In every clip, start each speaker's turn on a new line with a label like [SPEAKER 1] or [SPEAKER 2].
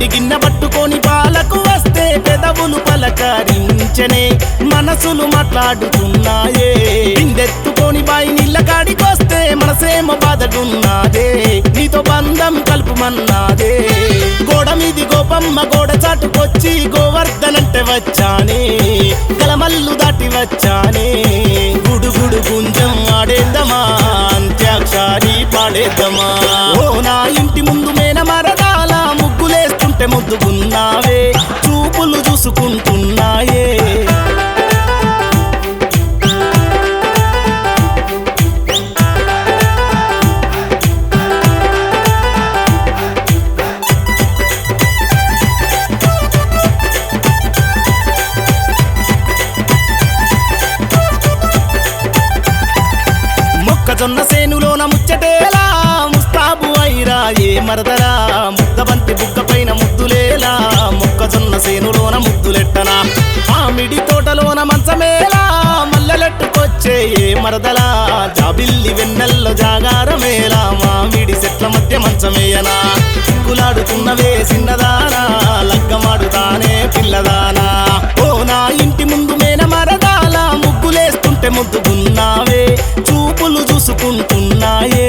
[SPEAKER 1] ఎండి గిన్నె పట్టుకొని పాలకు వస్తే పెదవులు పలకరించనే మనసులు మాట్లాడుతున్నాయే ఇండెత్తుకొని బాయి నీళ్ళ కాడికొస్తే మనసేమో బాధడున్నాదే నీతో బంధం కలుపుమన్నాదే గోడ మీది గోపమ్మ గోడ చాటుకొచ్చి గోవర్ధనంటే వచ్చానే కలమల్లు దాటి వచ్చానే గుడుగుడు గుంజం ఆడేద్దామా అంత్యాక్షరి పాడేద్దామా ఓ నా ఇంటి ముందు మేన మరదాల ముగ్గులేస్తుంటే ముద్దుగున్నావే చూపులు చూసుకుంటున్నాయే మొక్కజొన్న సేనులోన ముచ్చటేలా ముస్తాబు అయిరా ఏ మరదరా ముద్దబంతి బుగ్గ పైన ముద్దులేలా మొక్కజొన్న సేనులోన ముద్దులెట్టనా మామిడి తోటలోన మంచమేలా మల్లెలెట్టుకొచ్చే ఏ మరదలా జాబిల్లి వెన్నెల్లో జాగారమేలా మామిడి చెట్ల మధ్య మంచమేయనా చిక్కులాడుతున్నవే చిన్నదానా లగ్గమాడుతానే పిల్లదానా ఓ నా ఇంటి ముందు మేన మరదాల ముగ్గులేస్తుంటే ముద్దుగున్నావే చూపులు చూసుకుంటున్నాయే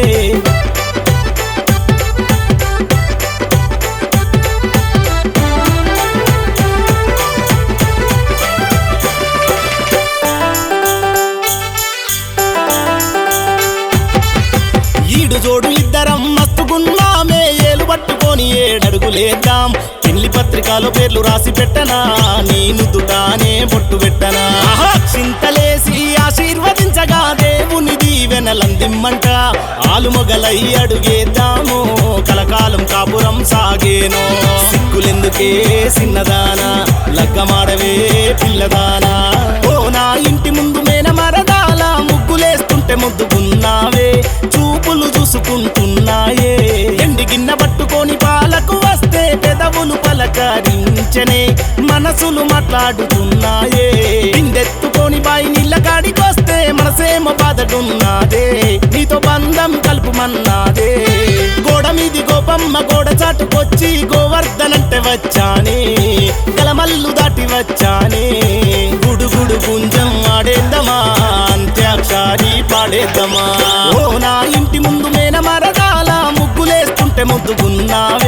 [SPEAKER 1] ఈడు జోడు ఇద్దరం మస్తుగున్నామే ఏలు పట్టుకొని ఏడడుగులేద్దాం పెళ్లి పత్రికలో పేర్లు రాసి పెట్టనా నీ నుదుటానే బొట్టు పెట్టనా చింతలేసి ఆశీర్వదించగా దేవుని దీవెనలందిమ్మంట ఆలు మొగలై అడుగేద్దాము కలకాలం కాపురం సాగేనో సిగ్గులెందుకే సిన్నదానా లగ్గమాడవే పిల్లదానా ఓ నా ఇంటి ముందు మేన మరదాల ముగ్గులేస్తుంటే ముద్దుకున్నావే చూపులు చూసుకుంటున్నాయే ఎండి గిన్నె పట్టుకొని పాలకు వస్తే పెదవులు పలకరించనే మనసులు మాట్లాడుతున్నాయే ఇండెత్తుకొని బాయి నీళ్ళ కాడికొస్తే మనసేమో బాధడున్నాదే నీతో బంధం కలుపుమన్నాదే గోడ మీది గోపమ్మ గోడ చాటుకొచ్చి గోవర్ధనంటే వచ్చానే కలమల్లు దాటి వచ్చానే గుడుగుడు గుంజం ఆడేద్దామా అంత్యాక్షరి పాడేద్దామా ఓ నా ఇంటి ముందు మేన మరదాల ముగ్గులేస్తుంటే ముద్దుగున్నావే